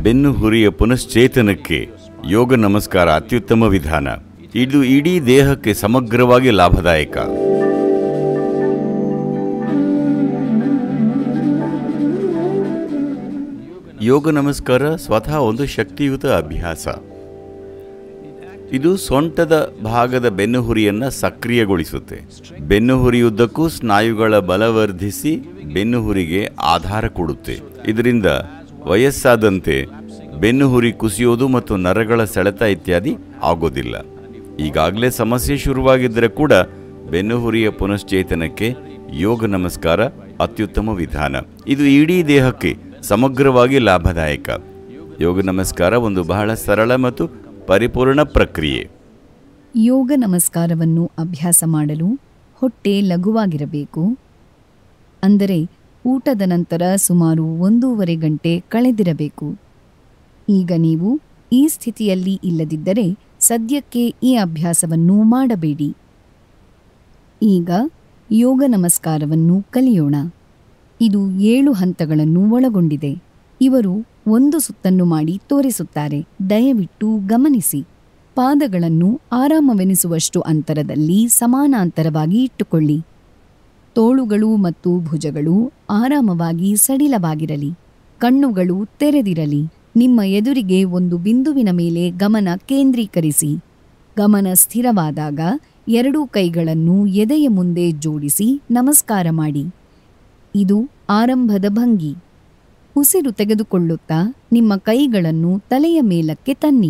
ಬೆನ್ನು ಹುರಿಯ ಪುನಶ್ಚೇತನಕ್ಕೆ ಯೋಗ ನಮಸ್ಕಾರ ಅತ್ಯುತ್ತಮ ವಿಧಾನ ಇದು ಇಡೀ ದೇಹಕ್ಕೆ ಸಮಗ್ರವಾಗಿ ಲಾಭದಾಯಕ ಯೋಗ ನಮಸ್ಕಾರ ಸ್ವತಃ ಒಂದು ಶಕ್ತಿಯುತ ಅಭ್ಯಾಸ ಇದು ಸೊಂಟದ ಭಾಗದ ಬೆನ್ನುಹುರಿಯನ್ನ ಸಕ್ರಿಯಗೊಳಿಸುತ್ತೆ ಬೆನ್ನುಹುರಿಯುದ್ದಕ್ಕೂ ಸ್ನಾಯುಗಳ ಬಲವರ್ಧಿಸಿ ಬೆನ್ನುಹುರಿಗೆ ಆಧಾರ ಕೊಡುತ್ತೆ ಇದರಿಂದ ವಯಸ್ಸಾದಂತೆ ಬೆನ್ನುಹುರಿ ಕುಸಿಯೋದು ಮತ್ತು ನರಗಳ ಸೆಳೆತ ಇತ್ಯಾದಿ ಆಗೋದಿಲ್ಲ ಈಗಾಗಲೇ ಸಮಸ್ಯೆ ಶುರುವಾಗಿದ್ದರೆ ಕೂಡ ಬೆನ್ನುಹುರಿಯ ಪುನಶ್ಚೇತನಕ್ಕೆ ಯೋಗ ನಮಸ್ಕಾರ ಅತ್ಯುತ್ತಮ ವಿಧಾನ ಇದು ಇಡೀ ದೇಹಕ್ಕೆ ಸಮಗ್ರವಾಗಿ ಲಾಭದಾಯಕ ಯೋಗ ನಮಸ್ಕಾರ ಒಂದು ಬಹಳ ಸರಳ ಮತ್ತು ಪರಿಪೂರ್ಣ ಪ್ರಕ್ರಿಯೆ ಯೋಗ ನಮಸ್ಕಾರವನ್ನು ಅಭ್ಯಾಸ ಮಾಡಲು ಹೊಟ್ಟೆ ಲಘುವಾಗಿರಬೇಕು ಅಂದರೆ ಊಟದ ನಂತರ ಸುಮಾರು ಒಂದೂವರೆ ಗಂಟೆ ಕಳೆದಿರಬೇಕು ಈಗ ನೀವು ಈ ಸ್ಥಿತಿಯಲ್ಲಿ ಇಲ್ಲದಿದ್ದರೆ ಸದ್ಯಕ್ಕೆ ಈ ಅಭ್ಯಾಸವನ್ನು ಮಾಡಬೇಡಿ ಈಗ ಯೋಗ ನಮಸ್ಕಾರವನ್ನು ಕಲಿಯೋಣ ಇದು ಏಳು ಹಂತಗಳನ್ನು ಒಳಗೊಂಡಿದೆ ಇವರು ಒಂದು ಸುತ್ತನ್ನು ಮಾಡಿ ತೋರಿಸುತ್ತಾರೆ ದಯವಿಟ್ಟು ಗಮನಿಸಿ ಪಾದಗಳನ್ನು ಆರಾಮವೆನಿಸುವಷ್ಟು ಅಂತರದಲ್ಲಿ ಸಮಾನಾಂತರವಾಗಿ ಇಟ್ಟುಕೊಳ್ಳಿ ತೋಳುಗಳು ಮತ್ತು ಭುಜಗಳು ಆರಾಮವಾಗಿ ಸಡಿಲವಾಗಿರಲಿ ಕಣ್ಣುಗಳು ತೆರೆದಿರಲಿ ನಿಮ್ಮ ಎದುರಿಗೆ ಒಂದು ಬಿಂದುವಿನ ಮೇಲೆ ಗಮನ ಕೇಂದ್ರೀಕರಿಸಿ ಗಮನ ಸ್ಥಿರವಾದಾಗ ಎರಡೂ ಕೈಗಳನ್ನು ಎದೆಯ ಮುಂದೆ ಜೋಡಿಸಿ ನಮಸ್ಕಾರ ಮಾಡಿ ಇದು ಆರಂಭದ ಭಂಗಿ ಉಸಿರು ತೆಗೆದುಕೊಳ್ಳುತ್ತಾ ನಿಮ್ಮ ಕೈಗಳನ್ನು ತಲೆಯ ಮೇಲಕ್ಕೆ ತನ್ನಿ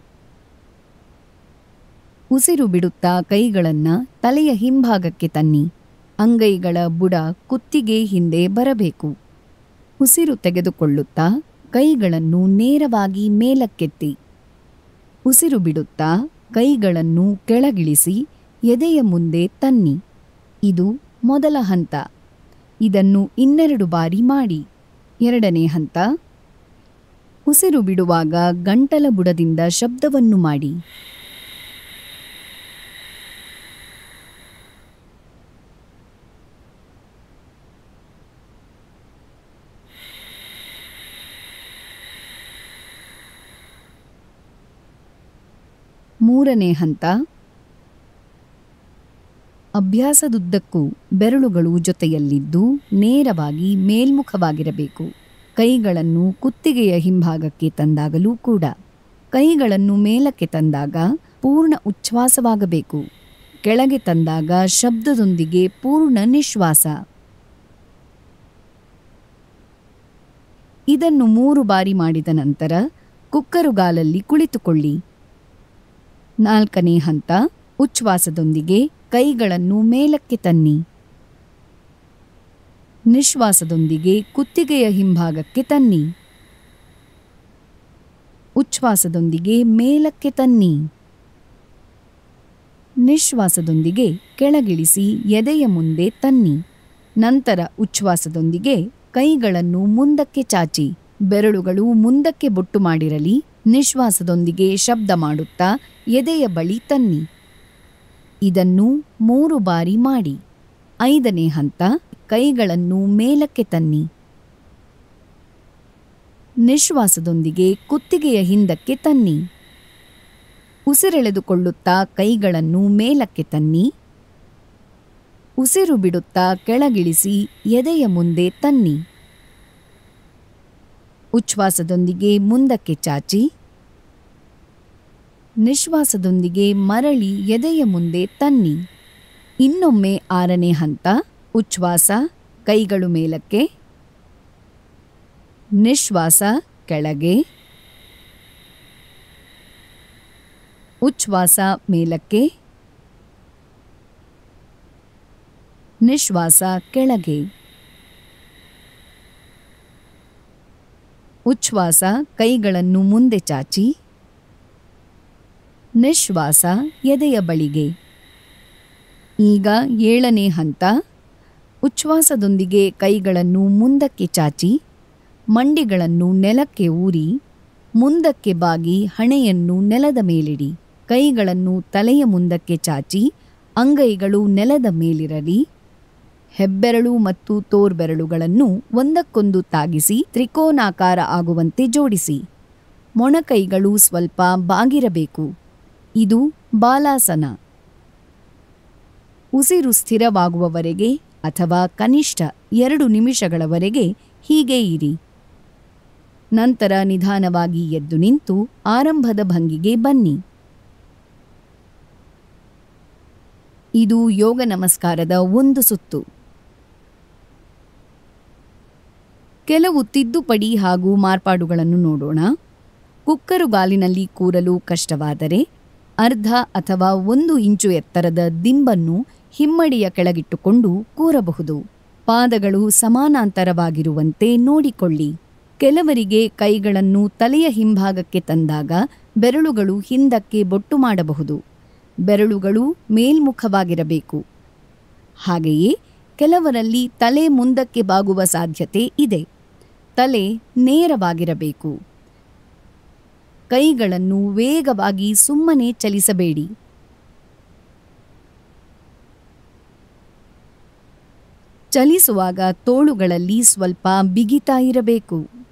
ಉಸಿರು ಬಿಡುತ್ತಾ ಕೈಗಳನ್ನ ತಲೆಯ ಹಿಂಭಾಗಕ್ಕೆ ತನ್ನಿ ಅಂಗೈಗಳ ಬುಡ ಕುತ್ತಿಗೆ ಹಿಂದೆ ಬರಬೇಕು ಉಸಿರು ತೆಗೆದುಕೊಳ್ಳುತ್ತಾ ಕೈಗಳನ್ನು ನೇರವಾಗಿ ಮೇಲಕ್ಕೆತ್ತಿ ಉಸಿರು ಬಿಡುತ್ತಾ ಕೈಗಳನ್ನು ಕೆಳಗಿಳಿಸಿ ಎದೆಯ ಮುಂದೆ ತನ್ನಿ ಇದು ಮೊದಲ ಹಂತ ಇದನ್ನು ಇನ್ನೆರಡು ಬಾರಿ ಮಾಡಿ ಎರಡನೇ ಹಂತ ಉಸಿರು ಬಿಡುವಾಗ ಗಂಟಲ ಬುಡದಿಂದ ಶಬ್ದವನ್ನು ಮಾಡಿ ಮೂರನೇ ಹಂತ ಅಭ್ಯಾಸದುದ್ದಕ್ಕೂ ಬೆರಳುಗಳು ಜೊತೆಯಲ್ಲಿದ್ದು ನೇರವಾಗಿ ಮೇಲ್ಮುಖವಾಗಿರಬೇಕು ಕೈಗಳನ್ನು ಕುತ್ತಿಗೆಯ ಹಿಂಭಾಗಕ್ಕೆ ತಂದಾಗಲೂ ಕೂಡ ಕೈಗಳನ್ನು ಮೇಲಕ್ಕೆ ತಂದಾಗ ಪೂರ್ಣ ಉಚ್ಛ್ವಾಸವಾಗಬೇಕು ಕೆಳಗೆ ತಂದಾಗ ಶಬ್ದದೊಂದಿಗೆ ಪೂರ್ಣ ನಿಶ್ವಾಸ ಇದನ್ನು ಮೂರು ಬಾರಿ ಮಾಡಿದ ನಂತರ ಕುಕ್ಕರುಗಾಲಲ್ಲಿ ಕುಳಿತುಕೊಳ್ಳಿ ನಾಲ್ಕನೇ ಹಂತ ಉಚ್ಛ್ವಾಸದೊಂದಿಗೆ ಕೈಗಳನ್ನು ಮೇಲಕ್ಕೆ ತನ್ನಿ ನಿಶ್ವಾಸದೊಂದಿಗೆ ಕುತ್ತಿಗೆಯ ಹಿಂಭಾಗಕ್ಕೆ ತನ್ನಿ ಉಚ್ಛ್ವಾಸದೊಂದಿಗೆ ಮೇಲಕ್ಕೆ ತನ್ನಿ ನಿಶ್ವಾಸದೊಂದಿಗೆ ಕೆಳಗಿಳಿಸಿ ಎದೆಯ ಮುಂದೆ ತನ್ನಿ ನಂತರ ಉಚ್ಛ್ವಾಸದೊಂದಿಗೆ ಕೈಗಳನ್ನು ಮುಂದಕ್ಕೆ ಚಾಚಿ ಬೆರಳುಗಳು ಮುಂದಕ್ಕೆ ಬೊಟ್ಟು ಮಾಡಿರಲಿ ನಿಶ್ವಾಸದೊಂದಿಗೆ ಶಬ್ದ ಮಾಡುತ್ತಾ ಎದೆಯ ಬಳಿ ತನ್ನಿ ಇದನ್ನು ಮೂರು ಬಾರಿ ಮಾಡಿ ಐದನೇ ಹಂತ ಕೈಗಳನ್ನು ಮೇಲಕ್ಕೆ ತನ್ನಿ ನಿಶ್ವಾಸದೊಂದಿಗೆ ಕುತ್ತಿಗೆಯ ಹಿಂದಕ್ಕೆ ತನ್ನಿ ಉಸಿರೆಳೆದುಕೊಳ್ಳುತ್ತಾ ಕೈಗಳನ್ನು ಮೇಲಕ್ಕೆ ತನ್ನಿ ಉಸಿರು ಬಿಡುತ್ತಾ ಕೆಳಗಿಳಿಸಿ ಎದೆಯ ಮುಂದೆ ತನ್ನಿ ಉಚ್ಛ್ವಾಸದೊಂದಿಗೆ ಮುಂದಕ್ಕೆ ಚಾಚಿ ನಿಶ್ವಾಸದೊಂದಿಗೆ ಮರಳಿ ಎದೆಯ ಮುಂದೆ ತನ್ನಿ ಇನ್ನೊಮ್ಮೆ ಆರನೇ ಹಂತ ಉಚ್ಛ್ವಾಸ ಕೈಗಳು ಮೇಲಕ್ಕೆ ನಿಶ್ವಾಸ ಕೆಳಗೆ ಉಚ್ಛ್ವಾಸ ಮೇಲಕ್ಕೆ ನಿಶ್ವಾಸ ಕೆಳಗೆ ಉಚ್ಛ್ವಾಸ ಕೈಗಳನ್ನು ಮುಂದೆ ಚಾಚಿ ನಿಶ್ವಾಸ ಎದೆಯ ಬಳಿಗೆ ಈಗ ಏಳನೇ ಹಂತ ಉಚ್ಛ್ವಾಸದೊಂದಿಗೆ ಕೈಗಳನ್ನು ಮುಂದಕ್ಕೆ ಚಾಚಿ ಮಂಡಿಗಳನ್ನು ನೆಲಕ್ಕೆ ಊರಿ ಮುಂದಕ್ಕೆ ಬಾಗಿ ಹಣೆಯನ್ನು ನೆಲದ ಮೇಲಿಡಿ ಕೈಗಳನ್ನು ತಲೆಯ ಮುಂದಕ್ಕೆ ಚಾಚಿ ಅಂಗೈಗಳು ನೆಲದ ಮೇಲಿರಲಿ ಹೆಬ್ಬೆರಳು ಮತ್ತು ತೋರ್ಬೆರಳುಗಳನ್ನು ಒಂದಕ್ಕೊಂದು ತಾಗಿಸಿ ತ್ರಿಕೋನಾಕಾರ ಆಗುವಂತೆ ಜೋಡಿಸಿ ಮೊಣಕೈಗಳು ಸ್ವಲ್ಪ ಬಾಗಿರಬೇಕು ಇದು ಬಾಲಾಸನ ಉಸಿರು ಸ್ಥಿರವಾಗುವವರೆಗೆ ಅಥವಾ ಕನಿಷ್ಠ ಎರಡು ನಿಮಿಷಗಳವರೆಗೆ ಹೀಗೆ ಇರಿ ನಂತರ ನಿಧಾನವಾಗಿ ಎದ್ದು ನಿಂತು ಆರಂಭದ ಭಂಗಿಗೆ ಬನ್ನಿ ಇದು ಯೋಗ ನಮಸ್ಕಾರದ ಒಂದು ಸುತ್ತು ಕೆಲವು ತಿದ್ದುಪಡಿ ಹಾಗೂ ಮಾರ್ಪಾಡುಗಳನ್ನು ನೋಡೋಣ ಕುಕ್ಕರುಗಾಲಿನಲ್ಲಿ ಕೂರಲು ಕಷ್ಟವಾದರೆ ಅರ್ಧ ಅಥವಾ ಒಂದು ಇಂಚು ಎತ್ತರದ ದಿಂಬನ್ನು ಹಿಮ್ಮಡಿಯ ಕೆಳಗಿಟ್ಟುಕೊಂಡು ಕೂರಬಹುದು ಪಾದಗಳು ಸಮಾನಾಂತರವಾಗಿರುವಂತೆ ನೋಡಿಕೊಳ್ಳಿ ಕೆಲವರಿಗೆ ಕೈಗಳನ್ನು ತಲೆಯ ಹಿಂಭಾಗಕ್ಕೆ ತಂದಾಗ ಬೆರಳುಗಳು ಹಿಂದಕ್ಕೆ ಬೊಟ್ಟು ಮಾಡಬಹುದು ಬೆರಳುಗಳು ಮೇಲ್ಮುಖವಾಗಿರಬೇಕು ಹಾಗೆಯೇ ಕೆಲವರಲ್ಲಿ ತಲೆ ಮುಂದಕ್ಕೆ ಬಾಗುವ ಸಾಧ್ಯತೆ ಇದೆ ತಲೆ ನೇರವಾಗಿರಬೇಕು ಕೈಗಳನ್ನು ವೇಗವಾಗಿ ಸುಮ್ಮನೆ ಚಲಿಸಬೇಡಿ ಚಲಿಸುವಾಗ ತೋಳುಗಳಲ್ಲಿ ಸ್ವಲ್ಪ ಬಿಗಿತಾ ಇರಬೇಕು